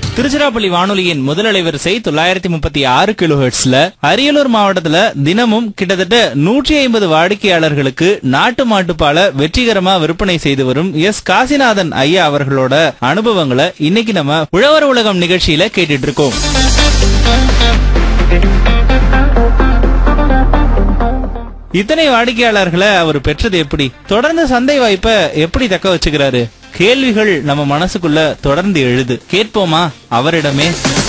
திருச்சிராப்பள்ளி வானொலியின் முதல் அலைவரிசை தொள்ளாயிரத்தி முப்பத்தி ஆறு கிலோ அரியலூர் மாவட்டத்துல தினமும் கிட்டத்தட்ட நூற்றி ஐம்பது வாடிக்கையாளர்களுக்கு நாட்டு மாட்டுப்பாலை வெற்றிகரமா விற்பனை செய்து வரும் எஸ் காசிநாதன் ஐயா அவர்களோட அனுபவங்களை இன்னைக்கு நம்ம உழவர் உலகம் நிகழ்ச்சியில கேட்டுட்டு இருக்கோம் இத்தனை வாடிக்கையாளர்களை அவர் பெற்றது எப்படி தொடர்ந்து சந்தை வாய்ப்பை எப்படி தக்க வச்சுக்கிறாரு கேள்விகள் நம்ம மனசுக்குள்ள தொடர்ந்து எழுது கேட்போமா அவரிடமே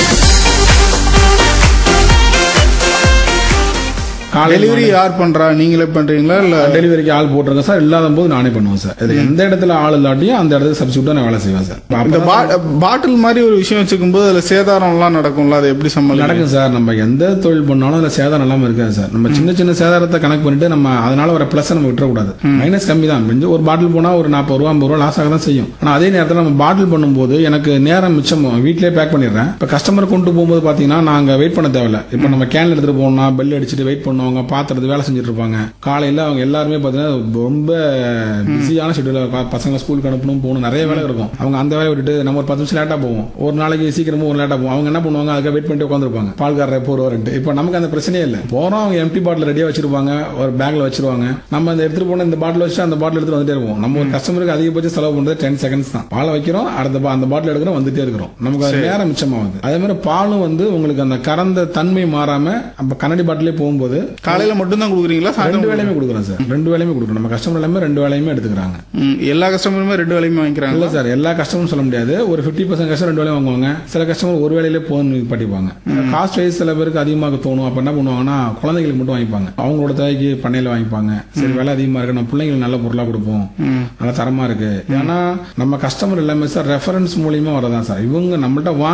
டெலிவரி யார் பண்றா நீங்களே பண்றீங்களா இல்ல டெலிவரிக்கு ஆள் போட்டிருக்கேன் சார் இல்லாத போது நானே பண்ணுவேன் சார் இது எந்த இடத்துல ஆள் இல்லாட்டியும் அந்த இடத்துல சப்ஸ்டியூட்டா நான் வேலை செய்வேன் சார் இந்த பாட்டில் மாதிரி ஒரு விஷயம் வச்சுக்கும் போது அதுல சேதாரம் எல்லாம் நடக்கும்ல அதை எப்படி சமாளிக்கும் நடக்கும் சார் நம்ம எந்த தொழில் பண்ணாலும் அதுல சேதாரம் இல்லாம இருக்காது சார் நம்ம சின்ன சின்ன சேதாரத்தை கணக்கு பண்ணிட்டு நம்ம அதனால வர பிளஸ் நம்ம விட்டுறக்கூடாது மைனஸ் கம்மி தான் மிஞ்சி ஒரு பாட்டில் போனா ஒரு நாற்பது ரூபா ஐம்பது ரூபா லாஸ் ஆக தான் செய்யும் ஆனா அதே நேரத்தில் நம்ம பாட்டில் பண்ணும்போது எனக்கு நேரம் மிச்சம் வீட்லயே பேக் பண்ணிடுறேன் இப்ப கஸ்டமர் கொண்டு போகும்போது பாத்தீங்கன்னா நாங்க வெயிட் பண்ண தேவையில்ல இப்ப நம்ம கேன்ல எடுத்துட்டு போனோம்னா பெல் அடிச்சுட்டு வெயிட் பண்ணுவாங்க பாத்திரத்து வேலை செஞ்சுட்டு இருப்பாங்க காலையில அவங்க எல்லாருமே பாத்தீங்கன்னா ரொம்ப பிஸியான ஷெட்யூல் பசங்க ஸ்கூலுக்கு அனுப்பணும் போகணும் நிறைய வேலை இருக்கும் அவங்க அந்த வேலையை விட்டுட்டு நம்ம ஒரு பத்து நிமிஷம் லேட்டா போவோம் ஒரு நாளைக்கு சீக்கிரமா ஒரு லேட்டா போவோம் அவங்க என்ன பண்ணுவாங்க அதுக்காக வெயிட் பண்ணிட்டு உட்காந்துருப்பாங்க பால்காரர் எப்போ வருவாருன்ட்டு இப்போ நமக்கு அந்த பிரச்சனையே இல்லை போறோம் அவங்க எம்டி பாட்டில் ரெடியா வச்சிருப்பாங்க ஒரு பேக்ல வச்சிருவாங்க நம்ம அந்த எடுத்துட்டு போன இந்த பாட்டில் வச்சு அந்த பாட்டில் எடுத்துட்டு வந்துட்டே இருப்போம் நம்ம ஒரு கஸ்டமருக்கு அதிகபட்சம் செலவு பண்றது டென் செகண்ட்ஸ் தான் பாலை வைக்கிறோம் அடுத்த பா- அந்த பாட்டில் எடுக்கிறோம் வந்துட்டே இருக்கிறோம் நமக்கு அது நேரம் மிச்சமாகுது அதே மாதிரி பாலும் வந்து உங்களுக்கு அந்த கறந்த தன்மை மாறாம நம்ம கண்ணாடி பாட்டிலே போகும்போது காலையில மட்டும் தான் கொடுக்குறீங்களா ரெண்டு சாயந்தரம் வேலையுமே கொடுக்குறோம் சார் ரெண்டு வேலையுமே கொடுக்குறோம் நம்ம கஸ்டமர் எல்லாமே ரெண்டு வேலையுமே எடுத்துக்கிறாங்க ம், எல்லா கஸ்டமருமே ரெண்டு வேலையுமே இல்ல வாங்கிக்கிறாங்க சார் எல்லா கஸ்டமரும் சொல்ல முடியாது ஒரு 50% பர்சன்ட் கஸ்டமர் ரெண்டு வேலையும் வாங்குவாங்க சில கஸ்டமர் ஒரு வேலையிலே போதும் படிப்பாங்க காஸ்ட் வைஸ் சில பேருக்கு அதிகமாக தோணும் அப்ப என்ன பண்ணுவாங்கன்னா குழந்தைகளுக்கு மட்டும் வாங்கிப்பாங்க அவங்களோட தேவைக்கு பண்ணையில வாங்கிப்பாங்க சரி விலை அதிகமா இருக்கு நம்ம பிள்ளைங்களுக்கு நல்ல பொருளா கொடுப்போம் நல்லா தரமா இருக்கு ஏன்னா நம்ம கஸ்டமர் எல்லாமே சார் ரெஃபரன்ஸ் மூலியமா வரதான் சார் இவங்க நம்மள்ட்ட வாங்க